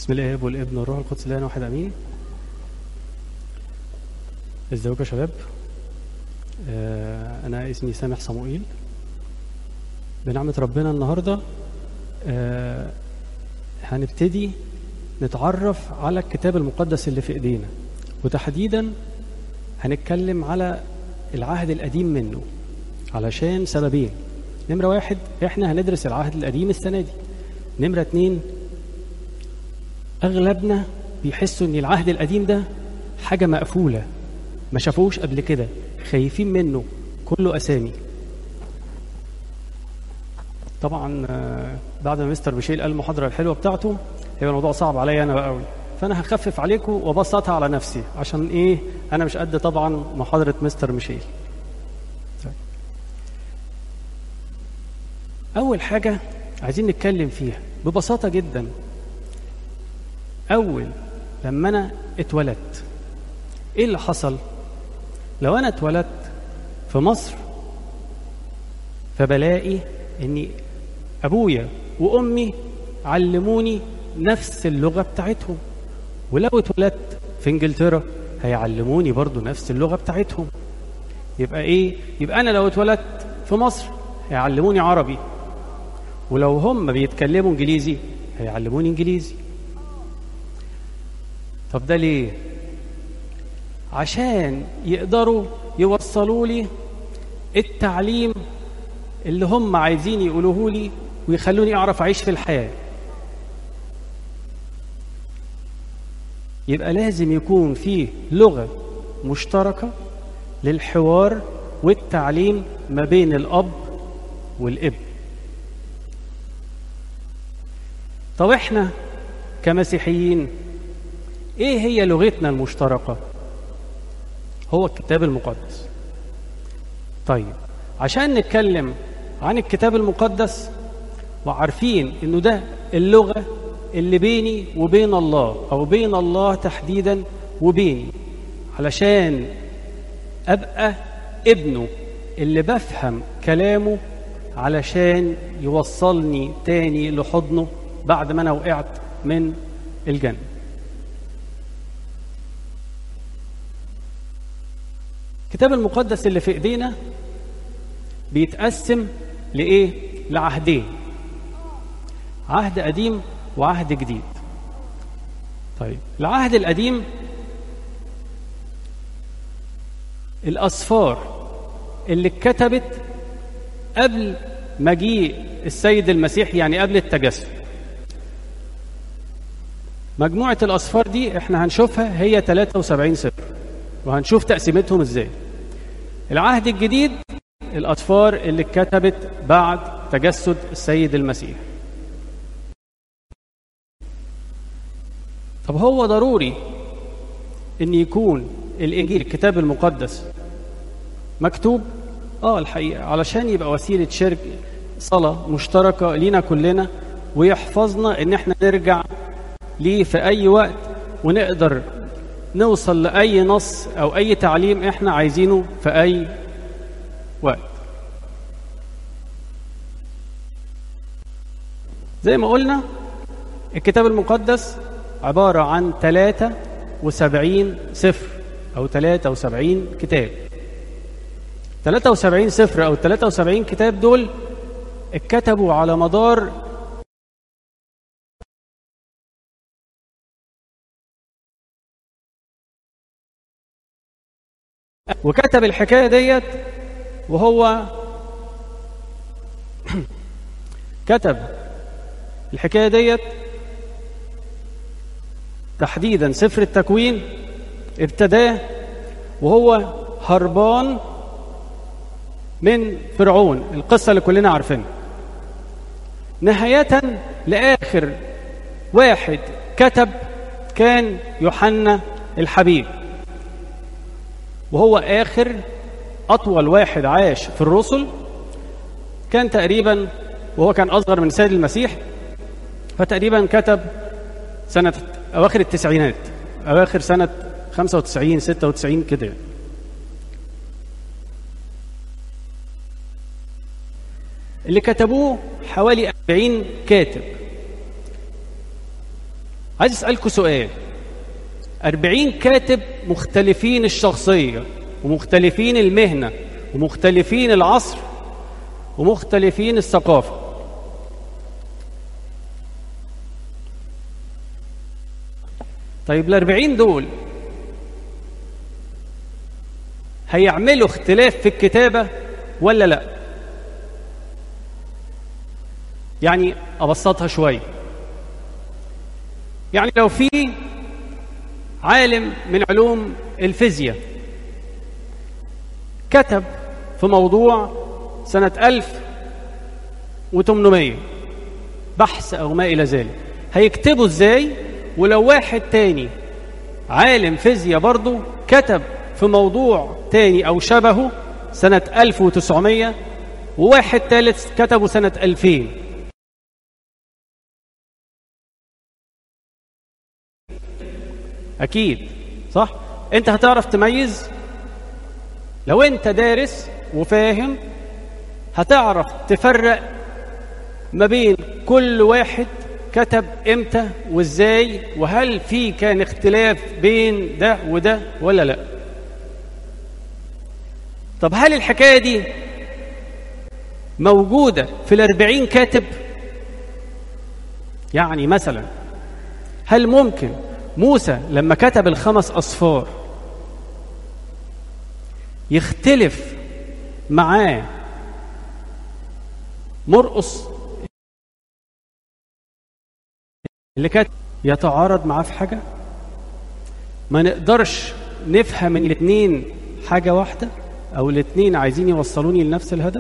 بسم الله والابن والروح القدس لا واحد امين ازيكم يا شباب آه انا اسمي سامح صموئيل بنعمة ربنا النهاردة آه هنبتدي نتعرف على الكتاب المقدس اللي في ايدينا وتحديدا هنتكلم على العهد القديم منه علشان سببين نمرة واحد احنا هندرس العهد القديم السنة دي نمرة اتنين اغلبنا بيحسوا ان العهد القديم ده حاجة مقفولة ما شافوش قبل كده خايفين منه كله اسامي طبعا آه، بعد ما مستر بشيل قال المحاضرة الحلوة بتاعته هيبقى الموضوع صعب عليا انا بقى قوي فانا هخفف عليكم وابسطها على نفسي عشان ايه انا مش قد طبعا محاضرة مستر ميشيل طيب. اول حاجة عايزين نتكلم فيها ببساطة جدا أول لما أنا اتولدت إيه اللي حصل؟ لو أنا اتولدت في مصر فبلاقي إني أبويا وأمي علموني نفس اللغة بتاعتهم ولو اتولدت في إنجلترا هيعلموني برضو نفس اللغة بتاعتهم يبقى إيه؟ يبقى أنا لو اتولدت في مصر هيعلموني عربي ولو هم بيتكلموا إنجليزي هيعلموني إنجليزي طب ده ليه عشان يقدروا يوصلوا لي التعليم اللي هم عايزين يقولوه لي ويخلوني اعرف اعيش في الحياه يبقى لازم يكون فيه لغه مشتركه للحوار والتعليم ما بين الاب والابن طب احنا كمسيحيين ايه هي لغتنا المشتركه هو الكتاب المقدس طيب عشان نتكلم عن الكتاب المقدس وعارفين انه ده اللغه اللي بيني وبين الله او بين الله تحديدا وبيني علشان ابقى ابنه اللي بفهم كلامه علشان يوصلني تاني لحضنه بعد ما انا وقعت من الجنه الكتاب المقدس اللي في ايدينا بيتقسم لايه لعهدين عهد قديم وعهد جديد طيب العهد القديم الاسفار اللي اتكتبت قبل مجيء السيد المسيح يعني قبل التجسد مجموعة الأسفار دي احنا هنشوفها هي 73 سفر وهنشوف تقسيمتهم ازاي العهد الجديد الأطفار اللي اتكتبت بعد تجسد السيد المسيح طب هو ضروري ان يكون الانجيل الكتاب المقدس مكتوب اه الحقيقه علشان يبقى وسيله شرك صلاه مشتركه لينا كلنا ويحفظنا ان احنا نرجع ليه في اي وقت ونقدر نوصل لاي نص او اي تعليم احنا عايزينه في اي وقت زي ما قلنا الكتاب المقدس عبارة عن 73 سفر أو 73 كتاب 73 سفر أو 73 كتاب دول اتكتبوا على مدار وكتب الحكاية ديت وهو كتب الحكاية ديت تحديدا سفر التكوين ابتداه وهو هربان من فرعون القصة اللي كلنا عارفينها نهاية لآخر واحد كتب كان يوحنا الحبيب وهو آخر أطول واحد عاش في الرسل كان تقريبا وهو كان أصغر من سيد المسيح فتقريبا كتب سنة أواخر التسعينات أواخر سنة 95 96 كده اللي كتبوه حوالي 40 كاتب عايز اسالكم سؤال أربعين كاتب مختلفين الشخصية ومختلفين المهنة ومختلفين العصر ومختلفين الثقافة طيب الأربعين دول هيعملوا اختلاف في الكتابة ولا لا يعني أبسطها شوية يعني لو في عالم من علوم الفيزياء كتب في موضوع سنة 1800 بحث أو ما إلى ذلك هيكتبه إزاي ولو واحد تاني عالم فيزياء برضه كتب في موضوع تاني أو شبهه سنة 1900 وواحد ثالث كتبه سنة 2000 أكيد صح؟ أنت هتعرف تميز لو أنت دارس وفاهم هتعرف تفرق ما بين كل واحد كتب امتى وازاي وهل في كان اختلاف بين ده وده ولا لا طب هل الحكايه دي موجوده في الاربعين كاتب يعني مثلا هل ممكن موسى لما كتب الخمس اصفار يختلف معاه مرقص اللي كانت يتعارض معاه في حاجة ما نقدرش نفهم من الاثنين حاجة واحدة أو الاثنين عايزين يوصلوني لنفس الهدف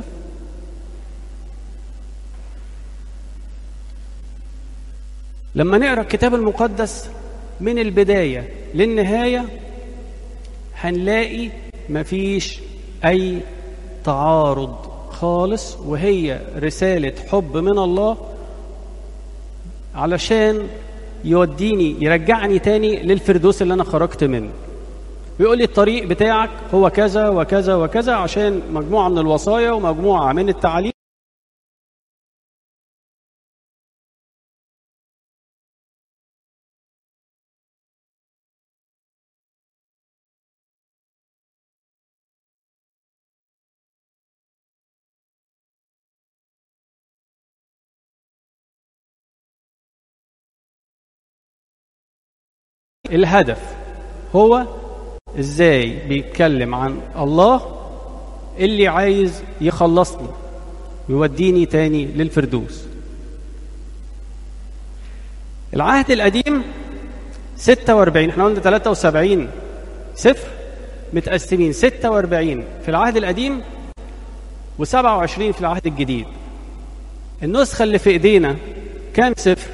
لما نقرا الكتاب المقدس من البداية للنهاية هنلاقي مفيش أي تعارض خالص وهي رسالة حب من الله علشان يوديني يرجعني تاني للفردوس اللي أنا خرجت منه بيقول لي الطريق بتاعك هو كذا وكذا وكذا عشان مجموعة من الوصايا ومجموعة من التعاليم الهدف هو ازاي بيتكلم عن الله اللي عايز يخلصني ويوديني تاني للفردوس العهد القديم 46 احنا قلنا 73 صفر متقسمين 46 في العهد القديم و27 في العهد الجديد النسخة اللي في ايدينا كام صفر؟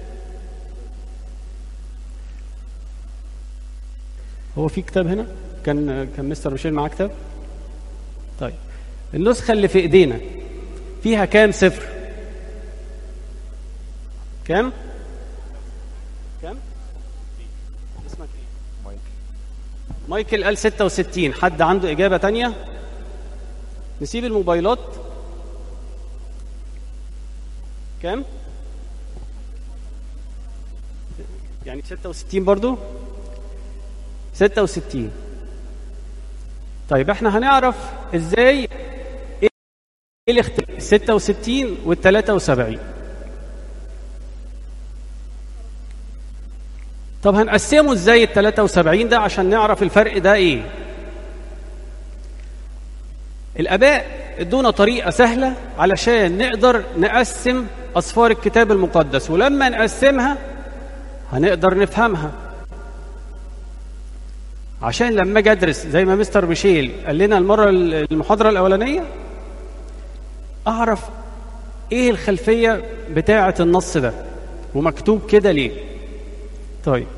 هو في كتاب هنا؟ كان كان مستر ميشيل معاه كتاب؟ طيب النسخة اللي في ايدينا فيها كام صفر؟ كام؟ كام؟ اسمك ايه؟ مايك مايكل قال 66 حد عنده إجابة تانية؟ نسيب الموبايلات كام؟ يعني 66 برضو؟ 66 طيب احنا هنعرف ازاي ايه الاختلاف 66 وال 73 طب هنقسمه ازاي ال 73 ده عشان نعرف الفرق ده ايه الاباء ادونا طريقه سهله علشان نقدر نقسم اصفار الكتاب المقدس ولما نقسمها هنقدر نفهمها عشان لما اجي ادرس زي ما مستر ميشيل قال لنا المره المحاضره الاولانيه اعرف ايه الخلفيه بتاعه النص ده ومكتوب كده ليه طيب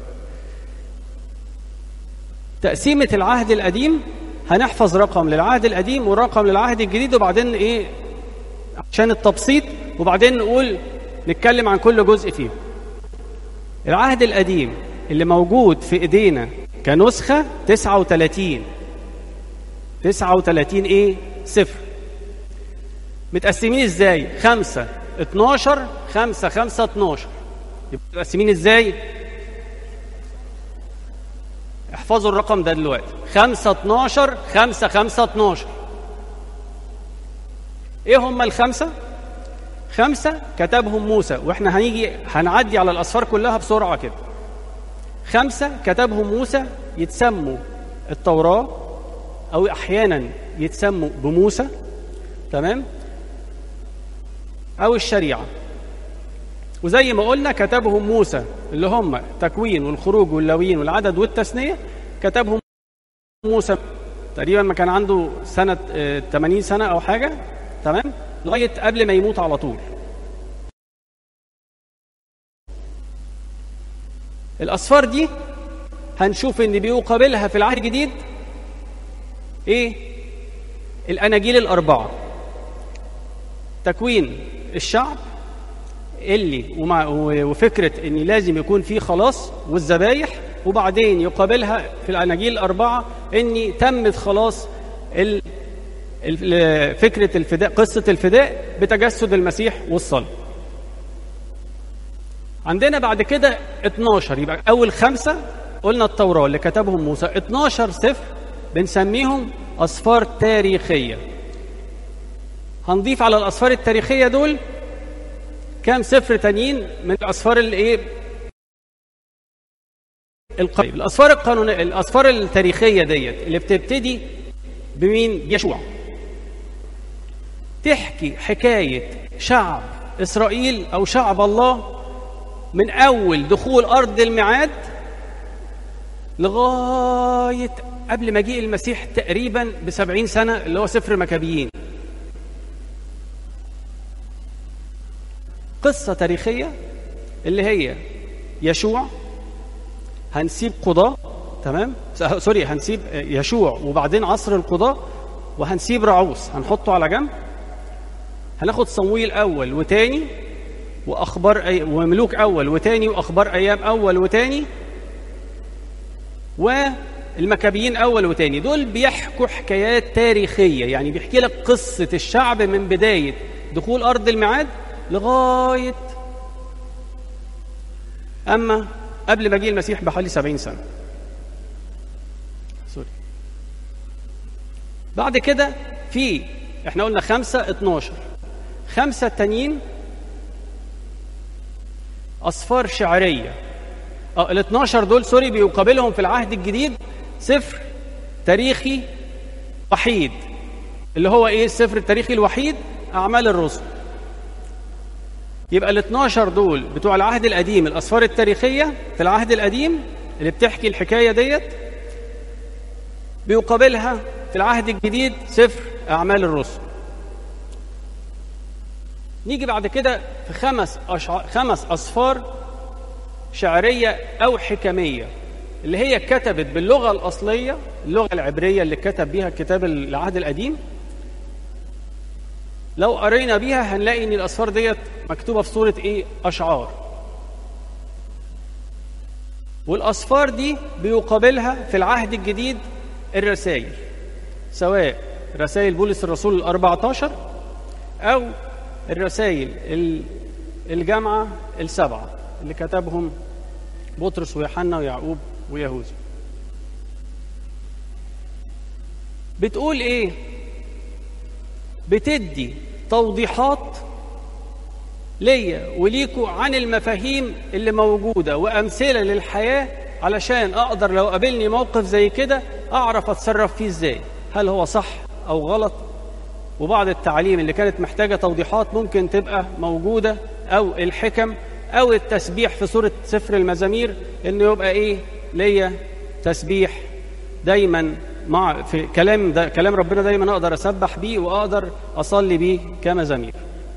تقسيمة العهد القديم هنحفظ رقم للعهد القديم ورقم للعهد الجديد وبعدين ايه عشان التبسيط وبعدين نقول نتكلم عن كل جزء فيه العهد القديم اللي موجود في ايدينا كنسخة 39 39 ايه صفر متقسمين ازاي خمسة 12 خمسة خمسة 12 يبقى متقسمين ازاي احفظوا الرقم ده دلوقتي خمسة اتناشر خمسة خمسة اتناشر ايه هم الخمسة؟ خمسة كتبهم موسى واحنا هنيجي هنعدي على الأسفار كلها بسرعة كده خمسة كتبهم موسى يتسموا التوراة أو أحيانا يتسموا بموسى تمام أو الشريعة وزي ما قلنا كتبهم موسى اللي هم تكوين والخروج واللاويين والعدد والتثنية كتبهم موسى تقريبا ما كان عنده سنة آه، 80 سنة أو حاجة تمام لغاية قبل ما يموت على طول الأسفار دي هنشوف إن بيقابلها في العهد الجديد إيه؟ الأناجيل الأربعة تكوين الشعب اللي ومع وفكرة إن لازم يكون فيه خلاص والذبايح وبعدين يقابلها في الأناجيل الأربعة إن تمت خلاص ال ال- فكرة الفداء قصة الفداء بتجسد المسيح والصلب عندنا بعد كده 12 يبقى أول خمسة قلنا التوراة اللي كتبهم موسى 12 سفر بنسميهم أسفار تاريخية هنضيف على الأسفار التاريخية دول كام سفر تانيين من الأسفار اللي إيه القانون الأسفار القانونية الأسفار التاريخية ديت اللي بتبتدي بمين؟ بيشوع تحكي حكاية شعب إسرائيل أو شعب الله من أول دخول أرض الميعاد لغاية قبل مجيء المسيح تقريبا بسبعين سنة اللي هو سفر مكابيين قصة تاريخية اللي هي يشوع هنسيب قضاة تمام س- سوري هنسيب يشوع وبعدين عصر القضاة وهنسيب رعوس هنحطه على جنب هناخد صمويل أول وتاني وأخبار أي... وملوك أول وتاني وأخبار أيام أول وتاني والمكابيين أول وتاني دول بيحكوا حكايات تاريخية يعني بيحكي لك قصة الشعب من بداية دخول أرض الميعاد لغاية أما قبل مجيء المسيح بحوالي سبعين سنة سوري بعد كده في احنا قلنا خمسة اتناشر خمسة التانيين أصفار شعرية اه ال 12 دول سوري بيقابلهم في العهد الجديد سفر تاريخي وحيد اللي هو ايه السفر التاريخي الوحيد أعمال الرسل يبقى ال 12 دول بتوع العهد القديم الأسفار التاريخية في العهد القديم اللي بتحكي الحكاية ديت بيقابلها في العهد الجديد سفر أعمال الرسل نيجي بعد كده في خمس أشع... خمس أصفار شعرية أو حكمية اللي هي كتبت باللغة الأصلية اللغة العبرية اللي كتب بيها كتاب العهد القديم لو قرينا بيها هنلاقي ان الاسفار ديت مكتوبه في صوره ايه اشعار والاسفار دي بيقابلها في العهد الجديد الرسائل سواء رسائل بولس الرسول ال 14 او الرسائل ال- الجامعه السبعه اللي كتبهم بطرس ويوحنا ويعقوب ويهوذا بتقول ايه بتدي توضيحات ليا وليكوا عن المفاهيم اللي موجوده وامثله للحياه علشان اقدر لو قابلني موقف زي كده اعرف اتصرف فيه ازاي هل هو صح او غلط وبعض التعليم اللي كانت محتاجه توضيحات ممكن تبقى موجوده او الحكم او التسبيح في سوره سفر المزامير انه يبقى ايه ليا تسبيح دايما مع في كلام ده كلام ربنا دايما اقدر اسبح بيه واقدر اصلي بيه كمزامير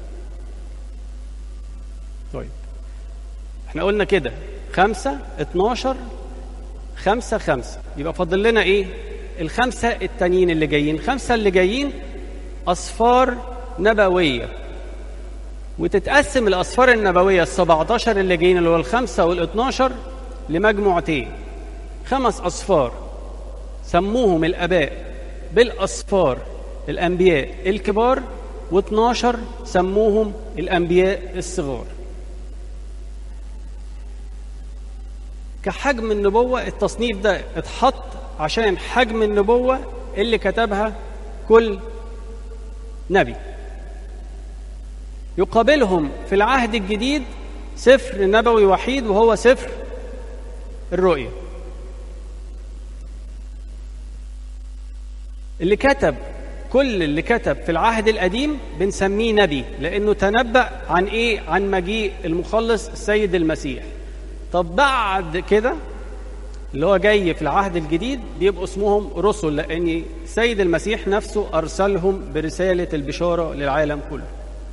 طيب احنا قلنا كده خمسة اتناشر خمسة خمسة يبقى فاضل لنا ايه الخمسة التانيين اللي جايين خمسة اللي جايين أصفار نبوية وتتقسم الأصفار النبوية السبعتاشر اللي جايين اللي هو الخمسة والاتناشر لمجموعتين خمس أصفار سموهم الآباء بالأصفار الأنبياء الكبار و12 سموهم الأنبياء الصغار كحجم النبوة التصنيف ده اتحط عشان حجم النبوة اللي كتبها كل نبي يقابلهم في العهد الجديد سفر نبوي وحيد وهو سفر الرؤيا اللي كتب كل اللي كتب في العهد القديم بنسميه نبي لانه تنبأ عن ايه عن مجيء المخلص السيد المسيح طب بعد كده اللي هو جاي في العهد الجديد بيبقوا اسمهم رسل لان السيد المسيح نفسه ارسلهم برساله البشاره للعالم كله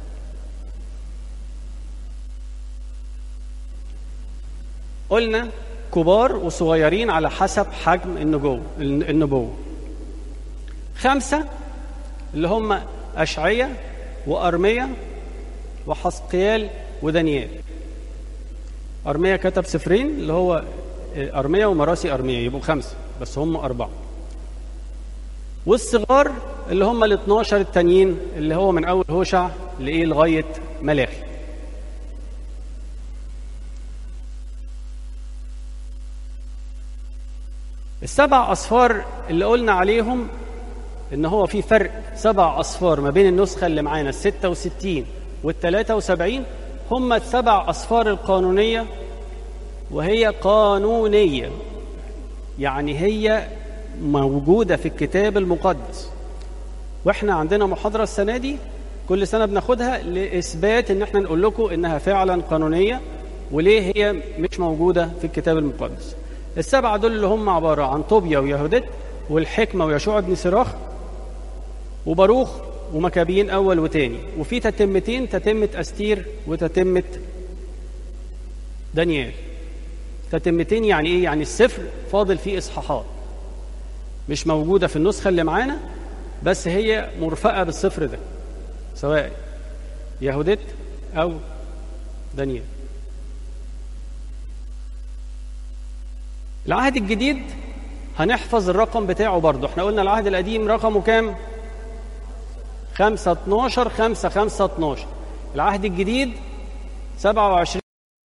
قلنا كبار وصغيرين على حسب حجم النجوم النبوه خمسه اللي هم اشعيا وارميا وحسقيال ودانيال ارميا كتب سفرين اللي هو ارميا ومراسي ارميا يبقوا خمسه بس هم اربعه والصغار اللي هم ال 12 التانيين اللي هو من اول هوشع لايه لغايه ملاخي السبع اصفار اللي قلنا عليهم ان هو في فرق سبع اصفار ما بين النسخه اللي معانا ال 66 وال 73 هم السبع اصفار القانونيه وهي قانونيه يعني هي موجوده في الكتاب المقدس واحنا عندنا محاضره السنه دي كل سنه بناخدها لاثبات ان احنا نقول لكم انها فعلا قانونيه وليه هي مش موجوده في الكتاب المقدس السبعه دول اللي هم عباره عن طوبيا ويهودت والحكمه ويشوع بن سراخ وباروخ ومكابين اول وتاني وفي تتمتين تتمه استير وتتمه دانيال تتمتين يعني ايه يعني السفر فاضل فيه اصحاحات مش موجوده في النسخه اللي معانا بس هي مرفقه بالصفر ده سواء يهودت او دانيال العهد الجديد هنحفظ الرقم بتاعه برضه احنا قلنا العهد القديم رقمه كام خمسة اتناشر خمسة خمسة اتناشر العهد الجديد سبعة وعشرين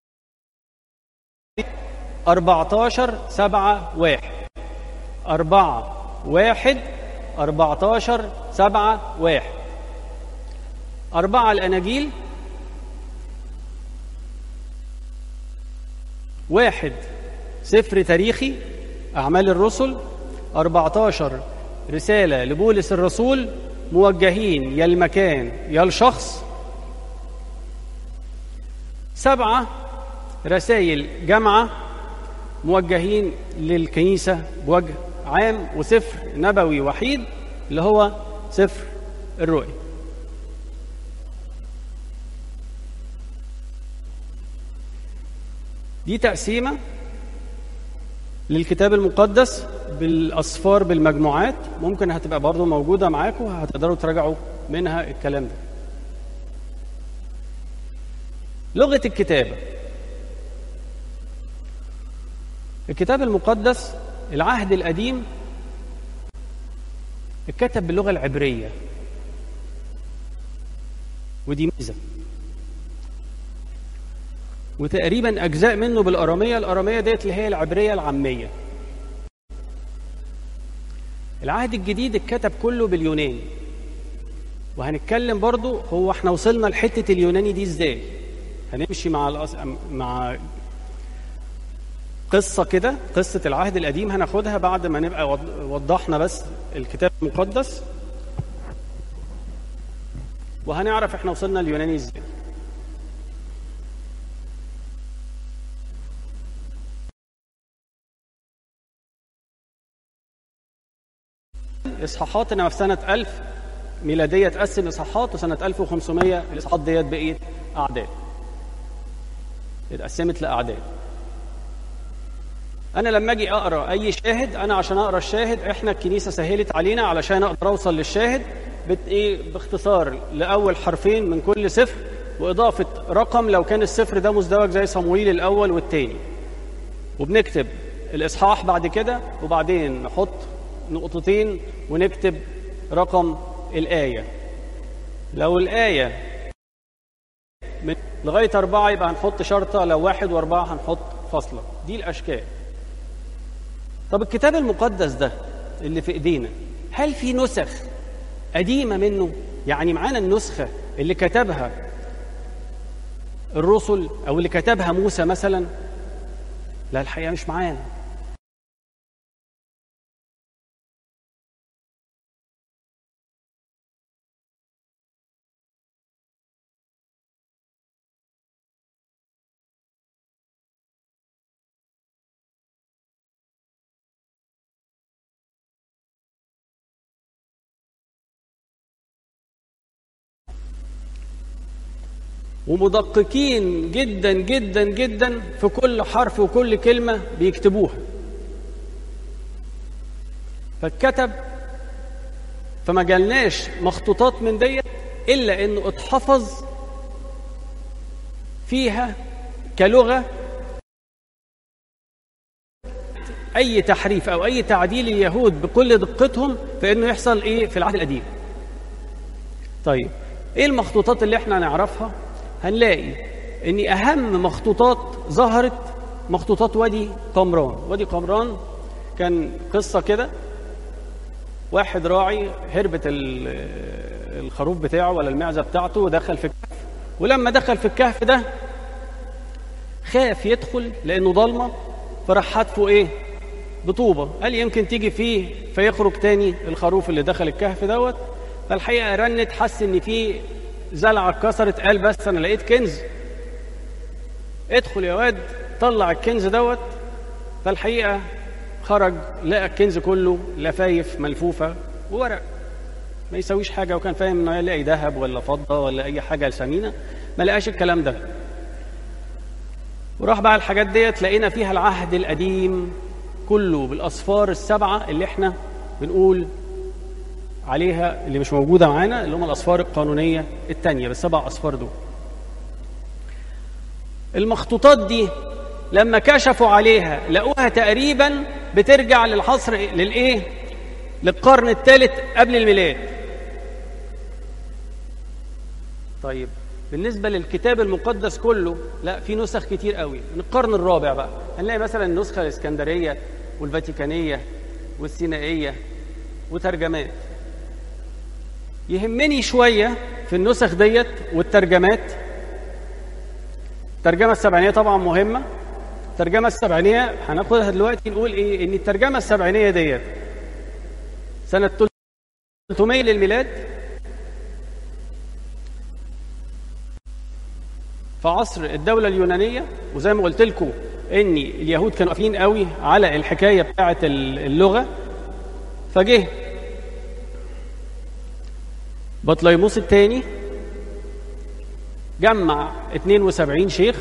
أربعتاشر سبعة واحد أربعة واحد أربعتاشر سبعة واحد أربعة الأناجيل واحد سفر تاريخي أعمال الرسل 14 رسالة لبولس الرسول موجهين يا المكان يا الشخص سبعة رسائل جامعة موجهين للكنيسة بوجه عام وسفر نبوي وحيد اللي هو سفر الرؤيا دي تقسيمه للكتاب المقدس بالاصفار بالمجموعات ممكن هتبقى برضه موجوده معاكم هتقدروا تراجعوا منها الكلام ده لغه الكتابه الكتاب المقدس العهد القديم اتكتب باللغه العبريه ودي ميزه وتقريبا اجزاء منه بالاراميه الاراميه ديت اللي هي العبريه العاميه العهد الجديد اتكتب كله باليوناني وهنتكلم برضو هو احنا وصلنا لحته اليوناني دي ازاي هنمشي مع الأص... مع قصة كده قصة العهد القديم هناخدها بعد ما نبقى وضحنا بس الكتاب المقدس وهنعرف احنا وصلنا اليوناني ازاي اصحاحات انما في سنه 1000 ميلاديه تقسم اصحاحات وسنه 1500 الاصحاحات ديت بقيت اعداد اتقسمت لاعداد انا لما اجي اقرا اي شاهد انا عشان اقرا الشاهد احنا الكنيسه سهلت علينا علشان اقدر اوصل للشاهد بت ايه باختصار لاول حرفين من كل سفر واضافه رقم لو كان السفر ده مزدوج زي صمويل الاول والثاني وبنكتب الاصحاح بعد كده وبعدين نحط نقطتين ونكتب رقم الآية لو الآية من لغاية أربعة يبقى هنحط شرطة لو واحد وأربعة هنحط فاصلة دي الأشكال طب الكتاب المقدس ده اللي في إيدينا هل في نسخ قديمة منه يعني معانا النسخة اللي كتبها الرسل أو اللي كتبها موسى مثلا لا الحقيقة مش معانا ومدققين جدا جدا جدا في كل حرف وكل كلمة بيكتبوها فاتكتب فما جالناش مخطوطات من ديت إلا إنه اتحفظ فيها كلغة أي تحريف أو أي تعديل اليهود بكل دقتهم فإنه يحصل إيه في العهد القديم طيب إيه المخطوطات اللي إحنا نعرفها هنلاقي ان اهم مخطوطات ظهرت مخطوطات وادي قمران وادي قمران كان قصه كده واحد راعي هربت الخروف بتاعه ولا المعزه بتاعته ودخل في الكهف ولما دخل في الكهف ده خاف يدخل لانه ضلمه فراح حتفه ايه بطوبه قال يمكن تيجي فيه فيخرج تاني الخروف اللي دخل الكهف دوت فالحقيقه رنت حس ان في زلعة اتكسرت قال بس أنا لقيت كنز ادخل يا واد طلع الكنز دوت فالحقيقة خرج لقى الكنز كله لفايف ملفوفة وورق ما يسويش حاجة وكان فاهم إنه يلاقي ذهب ولا فضة ولا أي حاجة ثمينة ما لقاش الكلام ده وراح بقى الحاجات ديت لقينا فيها العهد القديم كله بالأصفار السبعة اللي احنا بنقول عليها اللي مش موجوده معانا اللي هم الاصفار القانونيه الثانيه بالسبع اصفار دول المخطوطات دي لما كشفوا عليها لقوها تقريبا بترجع للحصر للايه للقرن الثالث قبل الميلاد طيب بالنسبه للكتاب المقدس كله لا في نسخ كتير قوي من القرن الرابع بقى هنلاقي مثلا النسخه الاسكندريه والفاتيكانيه والسينائيه وترجمات يهمني شوية في النسخ ديت والترجمات الترجمة السبعينية طبعا مهمة الترجمة السبعينية هناخدها دلوقتي نقول ايه ان الترجمة السبعينية ديت سنة 300 للميلاد في عصر الدولة اليونانية وزي ما قلت لكم ان اليهود كانوا قافلين قوي على الحكاية بتاعة اللغة فجه بطليموس الثاني جمع 72 شيخ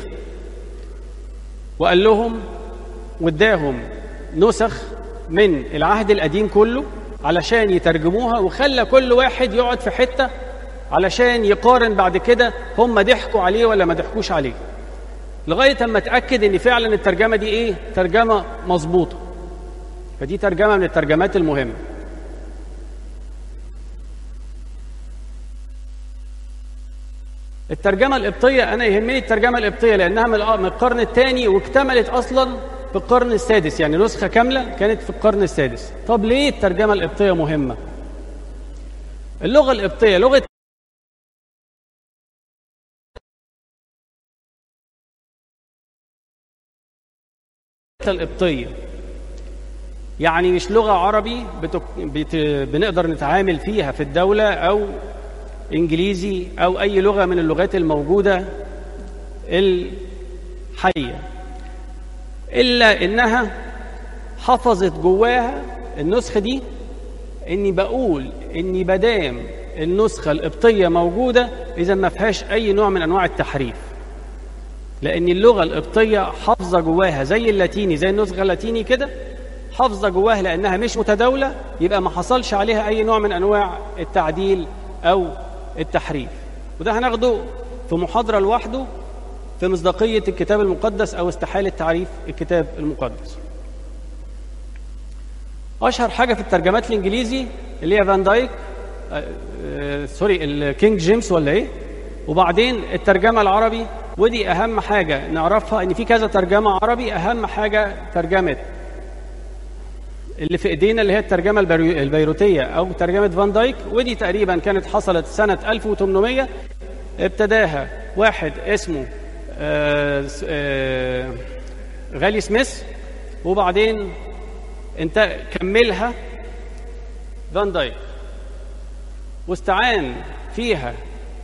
وقال لهم واداهم نسخ من العهد القديم كله علشان يترجموها وخلى كل واحد يقعد في حته علشان يقارن بعد كده هم ضحكوا عليه ولا ما ضحكوش عليه لغايه اما اتاكد ان فعلا الترجمه دي ايه ترجمه مظبوطه فدي ترجمه من الترجمات المهمه الترجمة القبطية أنا يهمني الترجمة القبطية لأنها من القرن الثاني واكتملت أصلا في القرن السادس يعني نسخة كاملة كانت في القرن السادس طب ليه الترجمة القبطية مهمة؟ اللغة القبطية لغة القبطية يعني مش لغة عربي بتك... بت... بنقدر نتعامل فيها في الدولة أو انجليزي او اي لغه من اللغات الموجوده الحيه الا انها حفظت جواها النسخه دي اني بقول اني بدام النسخه القبطيه موجوده اذا ما فيهاش اي نوع من انواع التحريف لان اللغه القبطيه حافظه جواها زي اللاتيني زي النسخه اللاتيني كده حافظه جواها لانها مش متداوله يبقى ما حصلش عليها اي نوع من انواع التعديل او التحريف وده هناخده في محاضرة لوحده في مصداقية الكتاب المقدس أو استحالة تعريف الكتاب المقدس أشهر حاجة في الترجمات الإنجليزي اللي هي فان دايك آه، آه، سوري الكينج جيمس ولا إيه وبعدين الترجمة العربي ودي اهم حاجه نعرفها ان في كذا ترجمه عربي اهم حاجه ترجمه اللي في ايدينا اللي هي الترجمه البيرو- البيروتيه او ترجمه فان دايك ودي تقريبا كانت حصلت سنه 1800 ابتداها واحد اسمه آه، س- آه، غالي سميث وبعدين انت كملها فان دايك واستعان فيها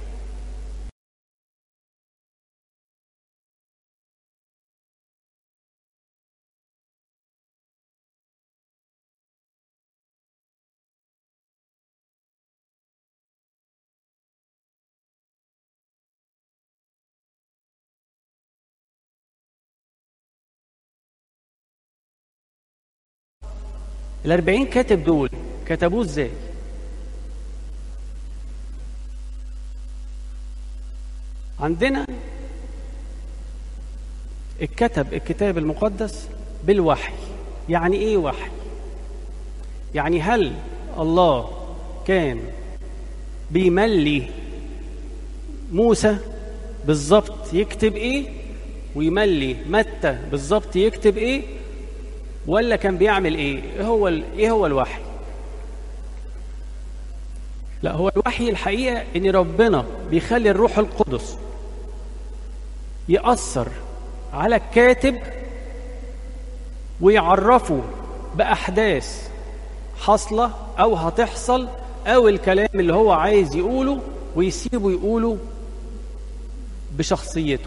الأربعين كاتب دول كتبوه ازاي؟ عندنا اتكتب الكتاب المقدس بالوحي يعني ايه وحي يعني هل الله كان بيملي موسى بالظبط يكتب ايه ويملي متى بالظبط يكتب ايه ولا كان بيعمل ايه ايه هو ال- ايه هو الوحي لا هو الوحي الحقيقه ان ربنا بيخلي الروح القدس يأثر على الكاتب ويعرفه بأحداث حاصلة أو هتحصل أو الكلام اللي هو عايز يقوله ويسيبه يقوله بشخصيته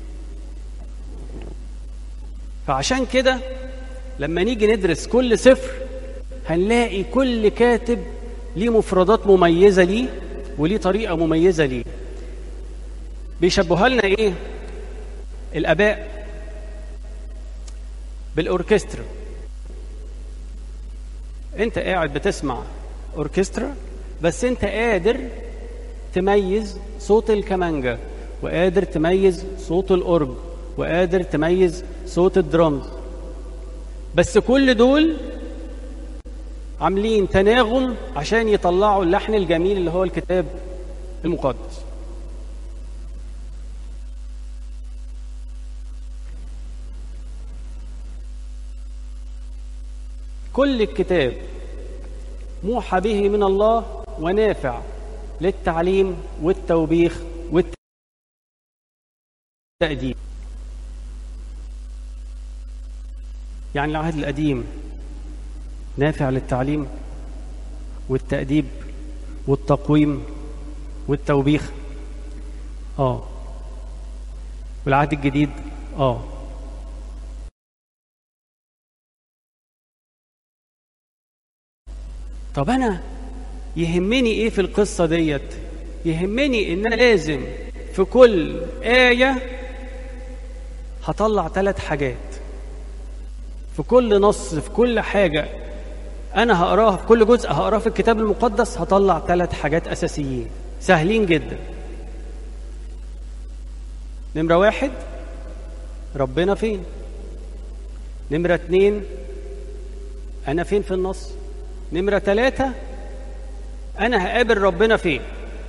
فعشان كده لما نيجي ندرس كل سفر هنلاقي كل كاتب ليه مفردات مميزة ليه وليه طريقة مميزة ليه بيشبهها لنا ايه الآباء بالأوركسترا انت قاعد بتسمع أوركسترا بس انت قادر تميز صوت الكمانجا وقادر تميز صوت الأورج وقادر تميز صوت الدرامز بس كل دول عاملين تناغم عشان يطلعوا اللحن الجميل اللي هو الكتاب المقدس كل الكتاب موحى به من الله ونافع للتعليم والتوبيخ والتأديب يعني العهد القديم نافع للتعليم والتأديب والتقويم والتوبيخ اه والعهد الجديد اه طب انا يهمني ايه في القصه ديت يهمني ان انا لازم في كل ايه هطلع ثلاث حاجات في كل نص في كل حاجه انا هقراها في كل جزء هقراه في الكتاب المقدس هطلع ثلاث حاجات اساسيين سهلين جدا نمره واحد ربنا فين نمره اتنين انا فين في النص نمرة ثلاثة أنا هقابل ربنا فين؟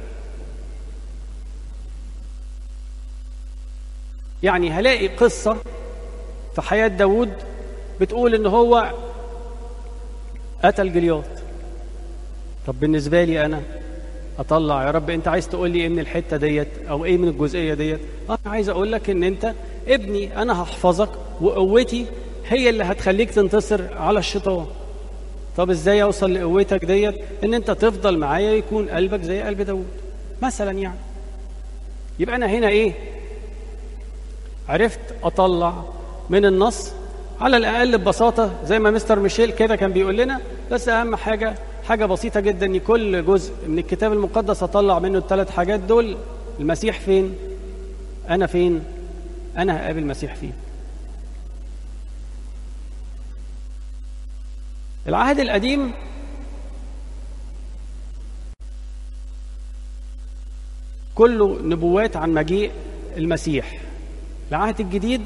يعني هلاقي قصة في حياة داود بتقول إن هو قتل جلياط طب بالنسبة لي أنا أطلع يا رب أنت عايز تقول لي إيه من الحتة ديت أو إيه من الجزئية ديت أنا عايز أقول لك إن أنت ابني أنا هحفظك وقوتي هي اللي هتخليك تنتصر على الشيطان طب ازاي اوصل لقوتك ديت ان انت تفضل معايا يكون قلبك زي قلب داود مثلا يعني يبقى انا هنا ايه عرفت اطلع من النص على الاقل ببساطه زي ما مستر ميشيل كده كان بيقول لنا بس اهم حاجه حاجه بسيطه جدا ان كل جزء من الكتاب المقدس اطلع منه الثلاث حاجات دول المسيح فين انا فين انا هقابل المسيح فين العهد القديم كله نبوات عن مجيء المسيح العهد الجديد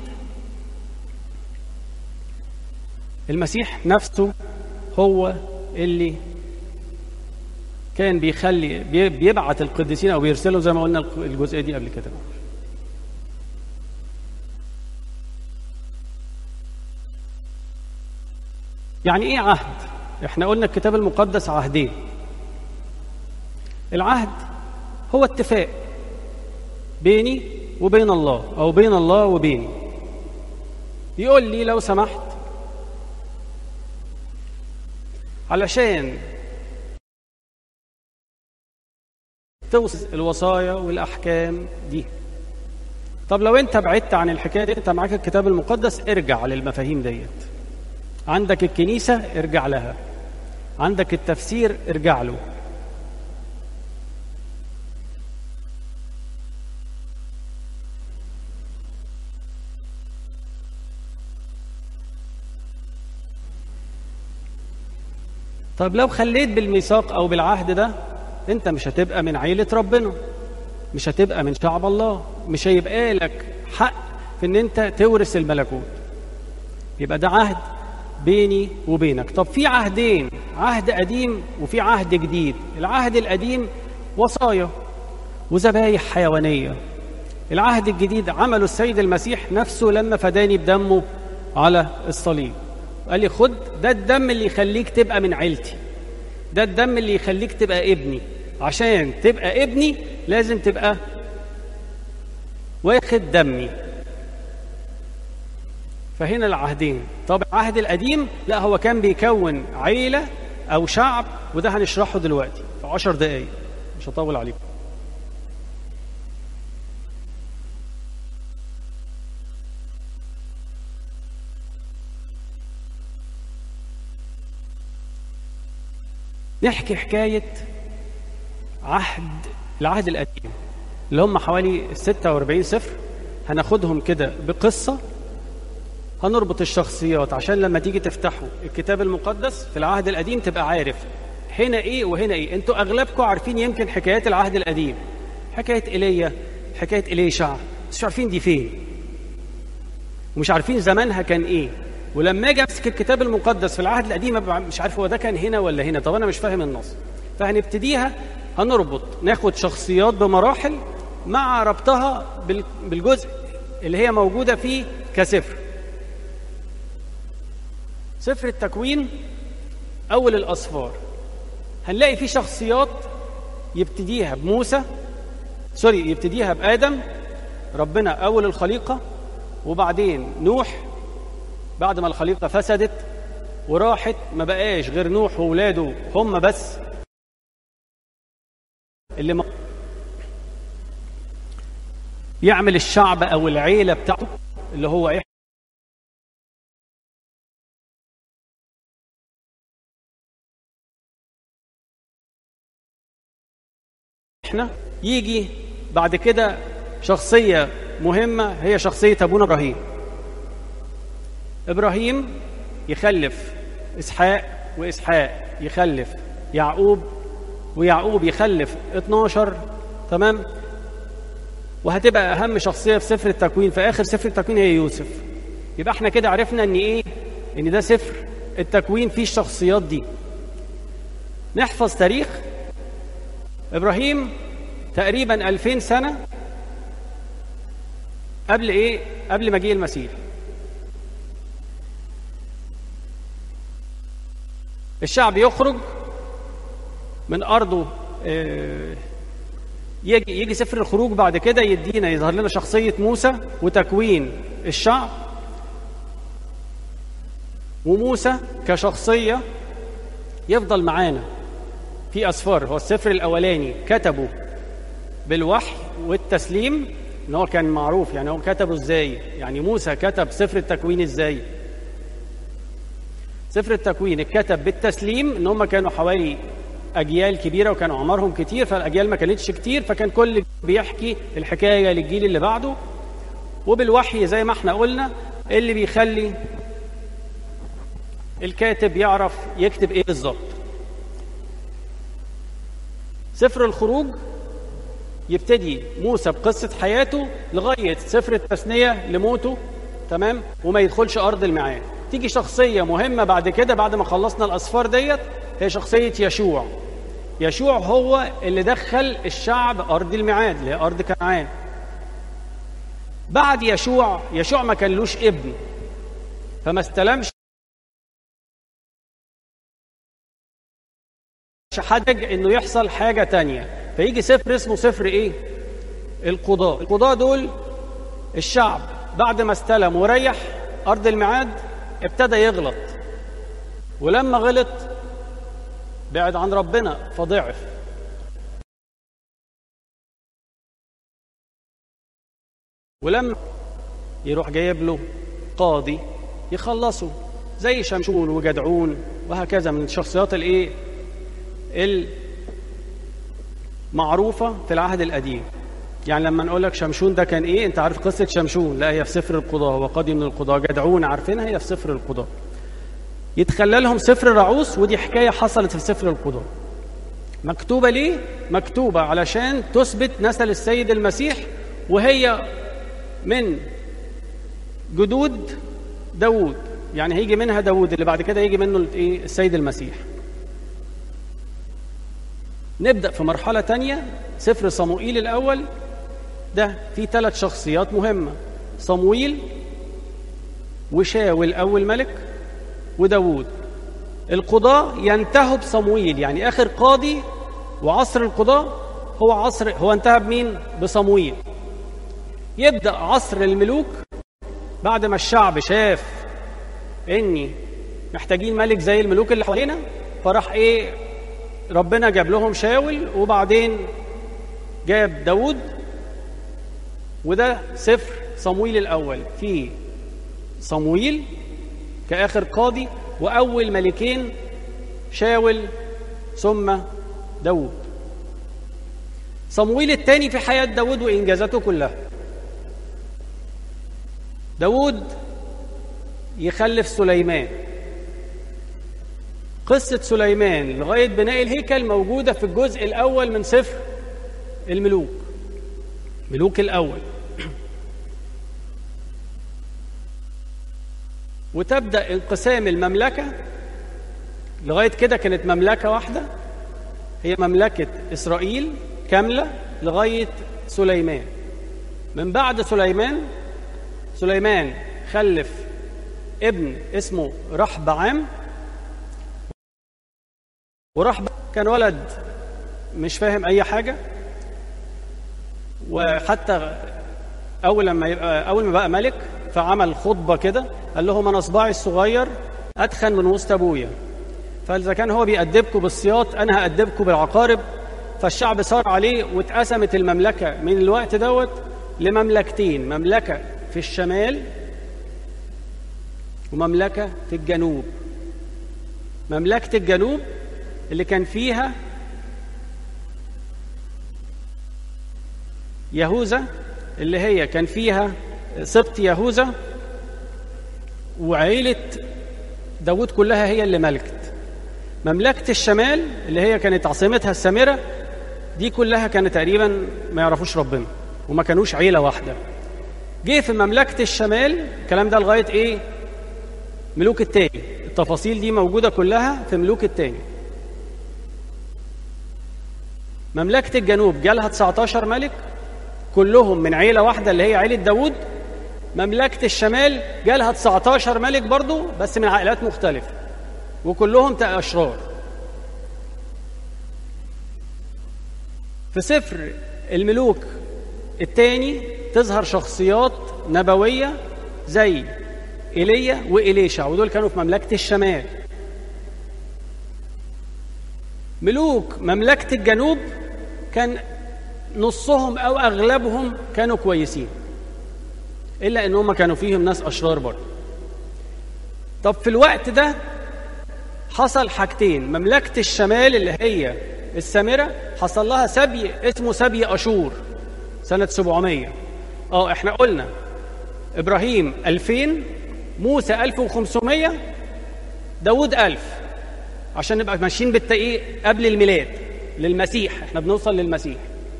المسيح نفسه هو اللي كان بيخلي بيبعت القديسين او بيرسلوا زي ما قلنا الجزئيه دي قبل كده يعني ايه عهد احنا قلنا الكتاب المقدس عهدين العهد هو اتفاق بيني وبين الله او بين الله وبيني يقول لي لو سمحت علشان توصل الوصايا والاحكام دي طب لو انت بعدت عن الحكايه دي انت معاك الكتاب المقدس ارجع للمفاهيم ديت عندك الكنيسه ارجع لها عندك التفسير ارجع له طب لو خليت بالميثاق او بالعهد ده انت مش هتبقى من عيله ربنا مش هتبقى من شعب الله مش هيبقى لك حق في ان انت تورث الملكوت يبقى ده عهد بيني وبينك طب في عهدين عهد قديم وفي عهد جديد العهد القديم وصايا وذبايح حيوانيه العهد الجديد عمله السيد المسيح نفسه لما فداني بدمه على الصليب قال لي خد ده الدم اللي يخليك تبقى من عيلتي ده الدم اللي يخليك تبقى ابني عشان تبقى ابني لازم تبقى واخد دمي فهنا العهدين طب العهد القديم لا هو كان بيكون عيلة أو شعب وده هنشرحه دلوقتي في عشر دقايق مش هطول عليكم نحكي حكاية عهد العهد القديم اللي هم حوالي 46 سفر هناخدهم كده بقصة هنربط الشخصيات عشان لما تيجي تفتحوا الكتاب المقدس في العهد القديم تبقى عارف هنا ايه وهنا ايه انتوا اغلبكم عارفين يمكن حكايات العهد القديم حكاية ايليا حكاية إليشع بس مش عارفين دي فين ومش عارفين زمانها كان ايه ولما اجي امسك الكتاب المقدس في العهد القديم أبقى مش عارف هو ده كان هنا ولا هنا طب انا مش فاهم النص فهنبتديها هنربط ناخد شخصيات بمراحل مع ربطها بال- بالجزء اللي هي موجوده فيه كسفر سفر التكوين اول الاسفار هنلاقي فيه شخصيات يبتديها بموسى سوري يبتديها بادم ربنا اول الخليقه وبعدين نوح بعد ما الخليقه فسدت وراحت ما بقاش غير نوح وولاده هم بس اللي م... يعمل الشعب او العيله بتاعته اللي هو ايه احنا يجي بعد كده شخصيه مهمه هي شخصيه ابونا ابراهيم ابراهيم يخلف اسحاق واسحاق يخلف يعقوب ويعقوب يخلف 12 تمام وهتبقى اهم شخصيه في سفر التكوين في اخر سفر التكوين هي يوسف يبقى احنا كده عرفنا ان ايه ان ده سفر التكوين فيه الشخصيات دي نحفظ تاريخ ابراهيم تقريبا 2000 سنه قبل ايه قبل مجيء المسيح الشعب يخرج من ارضه آه، يجي يجي سفر الخروج بعد كده يدينا يظهر لنا شخصيه موسى وتكوين الشعب وموسى كشخصيه يفضل معانا في اسفار هو السفر الاولاني كتبه بالوحي والتسليم ان هو كان معروف يعني هو كتبه ازاي يعني موسى كتب سفر التكوين ازاي سفر التكوين اتكتب بالتسليم ان هم كانوا حوالي اجيال كبيره وكانوا اعمارهم كتير فالاجيال ما كانتش كتير فكان كل بيحكي الحكايه للجيل اللي بعده وبالوحي زي ما احنا قلنا اللي بيخلي الكاتب يعرف يكتب ايه بالظبط سفر الخروج يبتدي موسى بقصة حياته لغاية سفر التثنية لموته تمام وما يدخلش أرض الميعاد تيجي شخصية مهمة بعد كده بعد ما خلصنا الأسفار ديت هي شخصية يشوع يشوع هو اللي دخل الشعب أرض الميعاد اللي هي أرض كنعان بعد يشوع يشوع ما كانلوش ابن فما استلمش حاجة انه يحصل حاجة تانية فيجي سفر اسمه سفر ايه القضاء القضاء دول الشعب بعد ما استلم وريح ارض الميعاد ابتدى يغلط ولما غلط بعد عن ربنا فضعف ولما يروح جايب له قاضي يخلصه زي شمشون وجدعون وهكذا من الشخصيات الايه المعروفه في العهد القديم يعني لما نقول لك شمشون ده كان ايه انت عارف قصه شمشون لا هي في سفر القضاء هو قاضي من القضاء جدعون عارفينها هي في سفر القضاء يتخلى لهم سفر الرعوس ودي حكايه حصلت في سفر القضاء مكتوبه ليه مكتوبه علشان تثبت نسل السيد المسيح وهي من جدود داوود يعني هيجي منها داوود اللي بعد كده يجي منه ايه السيد المسيح نبدا في مرحله تانية سفر صموئيل الاول ده فيه ثلاث شخصيات مهمه صموئيل وشاول اول ملك وداوود القضاة ينتهوا بصموئيل يعني اخر قاضي وعصر القضاة هو عصر هو انتهى بمين بصموئيل يبدا عصر الملوك بعد ما الشعب شاف اني محتاجين ملك زي الملوك اللي حوالينا فراح ايه ربنا جاب لهم شاول وبعدين جاب داود وده سفر صمويل الاول في صمويل كاخر قاضي واول ملكين شاول ثم داود صمويل الثاني في حياه داود وانجازاته كلها داود يخلف سليمان قصة سليمان لغاية بناء الهيكل موجودة في الجزء الأول من سفر الملوك ملوك الأول وتبدأ انقسام المملكة لغاية كده كانت مملكة واحدة هي مملكة إسرائيل كاملة لغاية سليمان من بعد سليمان سليمان خلف ابن اسمه رحبعام ورحب كان ولد مش فاهم اي حاجه وحتى اول لما يبقى اول ما بقى ملك فعمل خطبه كده قال لهم انا صباعي الصغير اتخن من وسط ابويا فاذا كان هو بيأدبكم بالسياط انا هأدبكم بالعقارب فالشعب صار عليه واتقسمت المملكه من الوقت دوت لمملكتين مملكه في الشمال ومملكه في الجنوب مملكه الجنوب اللي كان فيها يهوذا اللي هي كان فيها سبط يهوذا وعيلة داود كلها هي اللي ملكت مملكة الشمال اللي هي كانت عاصمتها السامرة دي كلها كانت تقريبا ما يعرفوش ربنا وما كانوش عيلة واحدة جه في مملكة الشمال الكلام ده لغاية ايه ملوك التاني التفاصيل دي موجودة كلها في ملوك التاني مملكة الجنوب جالها 19 ملك كلهم من عيلة واحدة اللي هي عيلة داوود مملكة الشمال جالها 19 ملك برضو بس من عائلات مختلفة وكلهم أشرار في سفر الملوك الثاني تظهر شخصيات نبوية زي ايليا وإليشع ودول كانوا في مملكة الشمال ملوك مملكة الجنوب كان نصهم أو أغلبهم كانوا كويسين إلا إن هم كانوا فيهم ناس أشرار برضه طب في الوقت ده حصل حاجتين مملكة الشمال اللي هي السامرة حصل لها سبي اسمه سبي أشور سنة 700 اه احنا قلنا إبراهيم 2000 موسى 1500 داود 1000 عشان نبقى ماشيين بالتقييق قبل الميلاد للمسيح احنا بنوصل للمسيح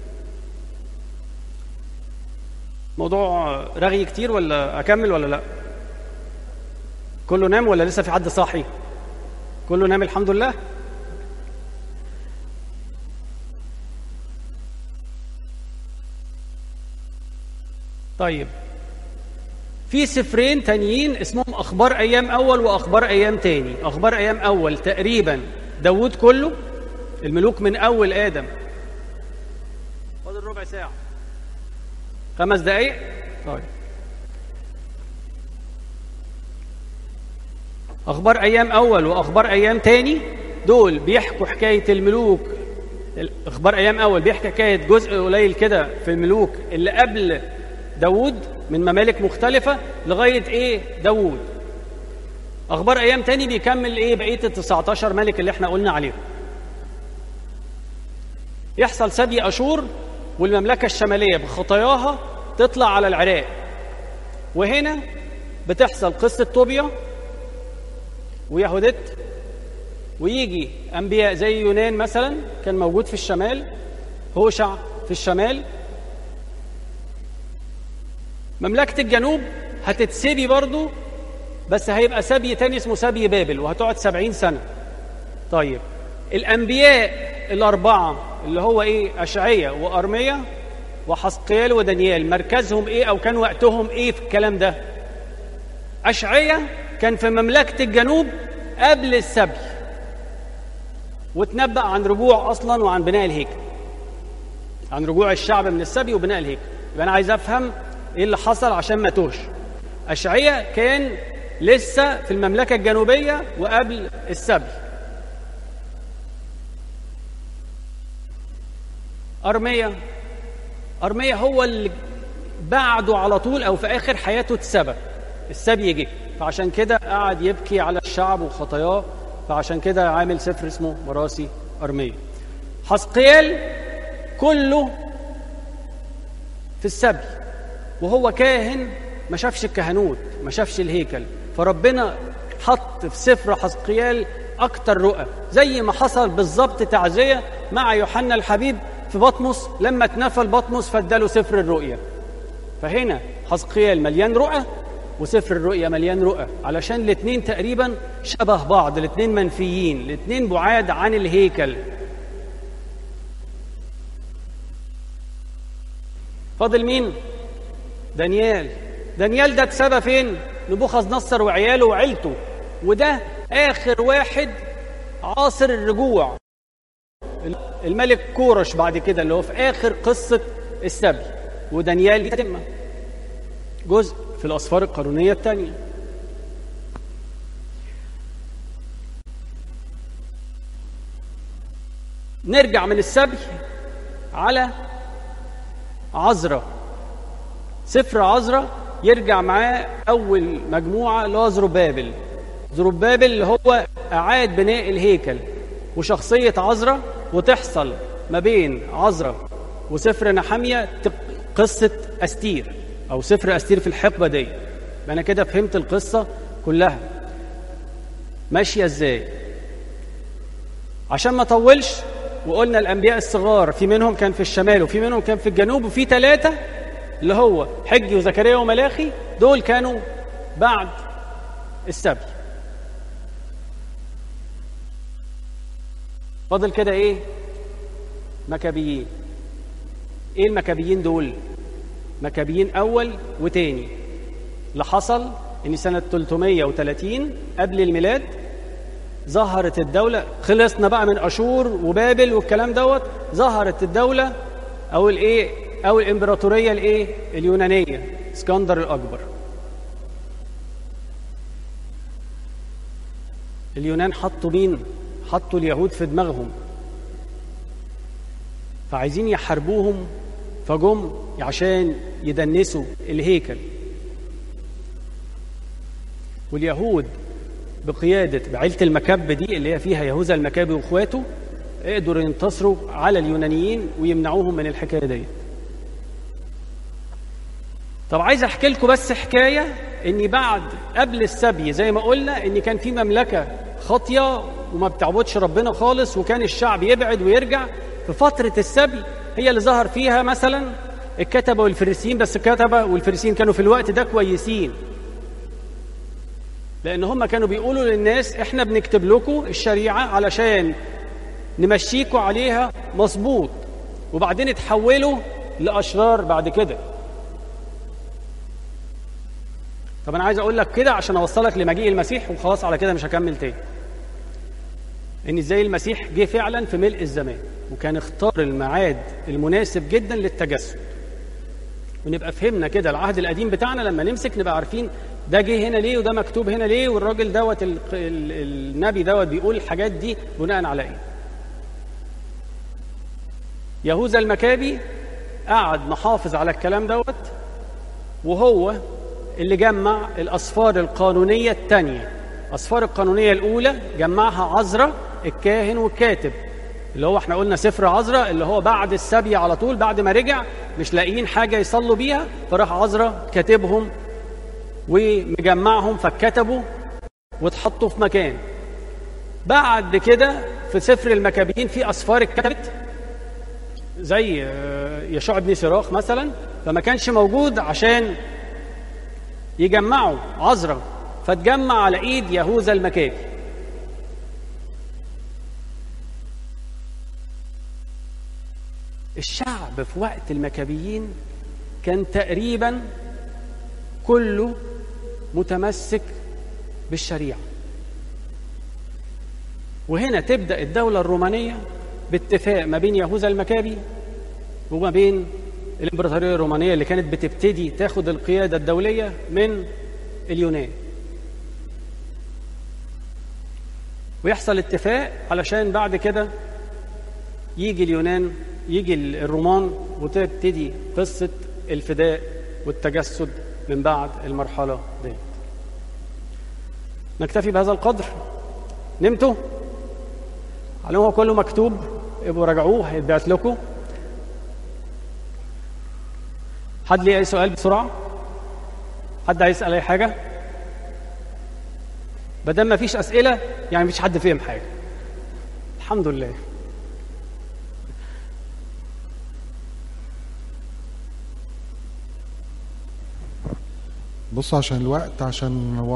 موضوع رغي كتير ولا اكمل ولا لا كله نام ولا لسه في حد صاحي كله نام الحمد لله طيب في سفرين تانيين اسمهم اخبار ايام اول واخبار ايام تاني اخبار ايام اول تقريبا داوود كله الملوك من اول ادم فاضل ربع ساعه خمس دقايق طيب اخبار ايام اول واخبار ايام تاني دول بيحكوا حكايه الملوك اخبار ايام اول بيحكي حكايه جزء قليل كده في الملوك اللي قبل داوود من ممالك مختلفه لغايه ايه داوود اخبار ايام تاني بيكمل ايه بقيه ال 19 ملك اللي احنا قلنا عليهم يحصل سبي اشور والمملكه الشماليه بخطاياها تطلع على العراق وهنا بتحصل قصه طوبيا ويهودت ويجي انبياء زي يونان مثلا كان موجود في الشمال هوشع في الشمال مملكه الجنوب هتتسبي برضو بس هيبقى سبي تاني اسمه سبي بابل وهتقعد سبعين سنة طيب الأنبياء الأربعة اللي هو إيه أشعية وأرمية وحسقيال ودانيال مركزهم إيه أو كان وقتهم إيه في الكلام ده أشعية كان في مملكة الجنوب قبل السبي وتنبأ عن رجوع أصلا وعن بناء الهيكل عن رجوع الشعب من السبي وبناء الهيكل يبقى أنا عايز أفهم إيه اللي حصل عشان ما توش أشعية كان لسه في المملكة الجنوبية وقبل السبي أرمية أرمية هو اللي بعده على طول أو في آخر حياته اتسبى السبي جه فعشان كده قعد يبكي على الشعب وخطاياه فعشان كده عامل سفر اسمه مراسي أرمية حسقيال كله في السبي وهو كاهن ما شافش الكهنوت ما شافش الهيكل فربنا حط في سفر حسقيال أكتر رؤى زي ما حصل بالظبط تعزية مع يوحنا الحبيب في بطمس لما اتنفى بطمس فاداله سفر الرؤيا فهنا حسقيال مليان رؤى وسفر الرؤيا مليان رؤى علشان الاثنين تقريبا شبه بعض الاثنين منفيين الاثنين بعاد عن الهيكل فاضل مين دانيال دانيال ده اتسبى فين نبوخذ نصر وعياله وعيلته وده اخر واحد عاصر الرجوع الملك كورش بعد كده اللي هو في اخر قصه السبي ودانيال تتم جزء في الاسفار القانونيه الثانيه نرجع من السبي على عذراء سفر عذراء يرجع معاه اول مجموعه اللي هو زروبابل زروبابل اللي هو اعاد بناء الهيكل وشخصيه عذراء وتحصل ما بين عذراء وسفر نحمية قصة أستير أو سفر أستير في الحقبة دي أنا كده فهمت القصة كلها ماشية إزاي عشان ما طولش وقلنا الأنبياء الصغار في منهم كان في الشمال وفي منهم كان في الجنوب وفي ثلاثة اللي هو حجي وزكريا وملاخي دول كانوا بعد السبي فاضل كده ايه مكابيين ايه المكابيين دول مكابيين اول وتاني اللي حصل ان سنة 330 قبل الميلاد ظهرت الدولة خلصنا بقى من أشور وبابل والكلام دوت ظهرت الدولة أو الإيه أو الإمبراطورية الإيه اليونانية اسكندر الأكبر اليونان حطوا مين؟ حطوا اليهود في دماغهم فعايزين يحاربوهم فجم عشان يدنسوا الهيكل واليهود بقيادة بعيلة المكب دي اللي هي فيها يهوذا المكابي واخواته قدروا ينتصروا على اليونانيين ويمنعوهم من الحكاية دي طب عايز احكي لكم بس حكاية اني بعد قبل السبي زي ما قلنا ان كان في مملكة خاطية وما بتعبدش ربنا خالص وكان الشعب يبعد ويرجع في فترة السبي هي اللي ظهر فيها مثلا الكتبة والفريسيين بس الكتبة والفريسيين كانوا في الوقت ده كويسين لأن هم كانوا بيقولوا للناس إحنا بنكتب لكم الشريعة علشان نمشيكوا عليها مظبوط وبعدين اتحولوا لأشرار بعد كده طب أنا عايز أقول لك كده عشان أوصلك لمجيء المسيح وخلاص على كده مش هكمل تاني ان ازاي المسيح جه فعلا في ملء الزمان وكان اختار الميعاد المناسب جدا للتجسد ونبقى فهمنا كده العهد القديم بتاعنا لما نمسك نبقى عارفين ده جه هنا ليه وده مكتوب هنا ليه والراجل دوت ال- ال- النبي دوت بيقول الحاجات دي بناء على ايه يهوذا المكابي قعد محافظ على الكلام دوت وهو اللي جمع الأسفار القانونية الثانية الأسفار القانونية الأولى جمعها عزرا الكاهن والكاتب اللي هو احنا قلنا سفر عزرا اللي هو بعد السبي على طول بعد ما رجع مش لاقيين حاجة يصلوا بيها فراح عزرا كاتبهم ومجمعهم فكتبوا واتحطوا في مكان بعد كده في سفر المكابيين في أسفار اتكتبت زي آه، يشوع بن سراخ مثلا فما كانش موجود عشان يجمعوا عذرا فتجمع على ايد يهوذا المكابي الشعب في وقت المكابيين كان تقريبا كله متمسك بالشريعه وهنا تبدا الدوله الرومانيه باتفاق ما بين يهوذا المكابي وما بين الامبراطوريه الرومانيه اللي كانت بتبتدي تاخد القياده الدوليه من اليونان ويحصل اتفاق علشان بعد كده يجي اليونان يجي الرومان وتبتدي قصه الفداء والتجسد من بعد المرحله دي نكتفي بهذا القدر نمتوا على هو كله مكتوب ابقوا راجعوه هيتبعت لكم حد ليه اي سؤال بسرعه حد عايز يسال اي حاجه بدل ما فيش اسئله يعني مفيش حد فهم حاجه الحمد لله بص عشان الوقت عشان